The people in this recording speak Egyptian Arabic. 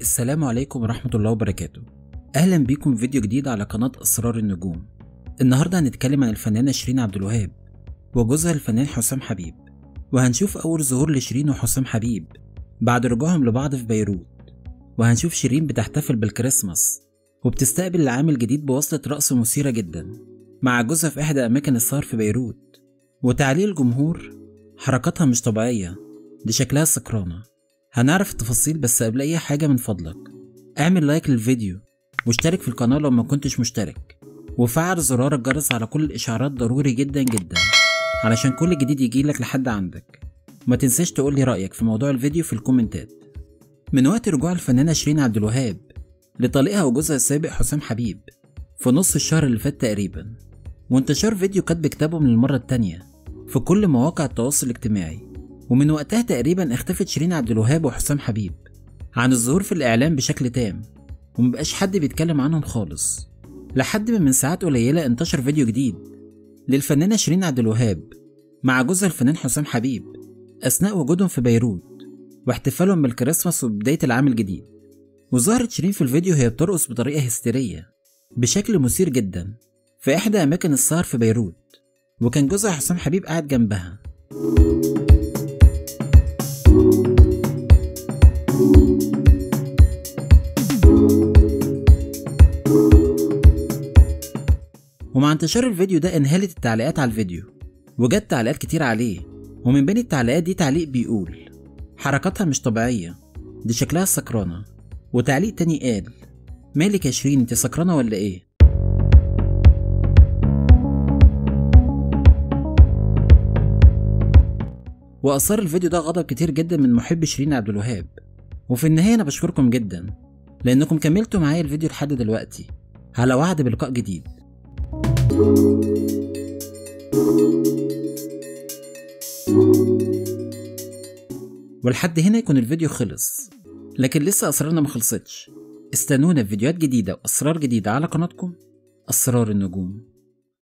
السلام عليكم ورحمة الله وبركاته أهلا بيكم في فيديو جديد على قناة أسرار النجوم النهاردة هنتكلم عن الفنانة شيرين عبد الوهاب وجوزها الفنان حسام حبيب وهنشوف أول ظهور لشيرين وحسام حبيب بعد رجوعهم لبعض في بيروت وهنشوف شيرين بتحتفل بالكريسماس وبتستقبل العام الجديد بوصلة رقص مثيرة جدا مع جوزها في إحدى أماكن السهر في بيروت وتعليق الجمهور حركاتها مش طبيعية دي شكلها سكرانة هنعرف التفاصيل بس قبل أي حاجة من فضلك اعمل لايك للفيديو واشترك في القناة لو ما كنتش مشترك وفعل زرار الجرس على كل الإشعارات ضروري جدا جدا علشان كل جديد يجيلك لحد عندك وما تنساش تقولي رأيك في موضوع الفيديو في الكومنتات من وقت رجوع الفنانة شيرين عبد الوهاب لطليقها وجوزها السابق حسام حبيب في نص الشهر اللي فات تقريبا وانتشار فيديو كاتب كتابهم للمرة التانية في كل مواقع التواصل الاجتماعي ومن وقتها تقريبا اختفت شيرين عبد الوهاب وحسام حبيب عن الظهور في الإعلام بشكل تام ومبقاش حد بيتكلم عنهم خالص لحد ما من ساعات قليلة انتشر فيديو جديد للفنانة شيرين عبد الوهاب مع جوزها الفنان حسام حبيب أثناء وجودهم في بيروت واحتفالهم بالكريسماس وبداية العام الجديد وظهرت شيرين في الفيديو هي بترقص بطريقة هستيرية بشكل مثير جدا في إحدى أماكن السهر في بيروت وكان جوزها حسام حبيب قاعد جنبها ومع انتشار الفيديو ده انهالت التعليقات على الفيديو وجت تعليقات كتير عليه ومن بين التعليقات دي تعليق بيقول حركاتها مش طبيعية دي شكلها سكرانة وتعليق تاني قال مالك يا شيرين انت سكرانة ولا ايه وأثار الفيديو ده غضب كتير جدا من محب شيرين عبد الوهاب وفي النهاية أنا بشكركم جدا لأنكم كملتوا معايا الفيديو لحد دلوقتي على وعد بلقاء جديد ولحد هنا يكون الفيديو خلص لكن لسه أسرارنا ما خلصتش استنونا في فيديوهات جديدة وأسرار جديدة على قناتكم أسرار النجوم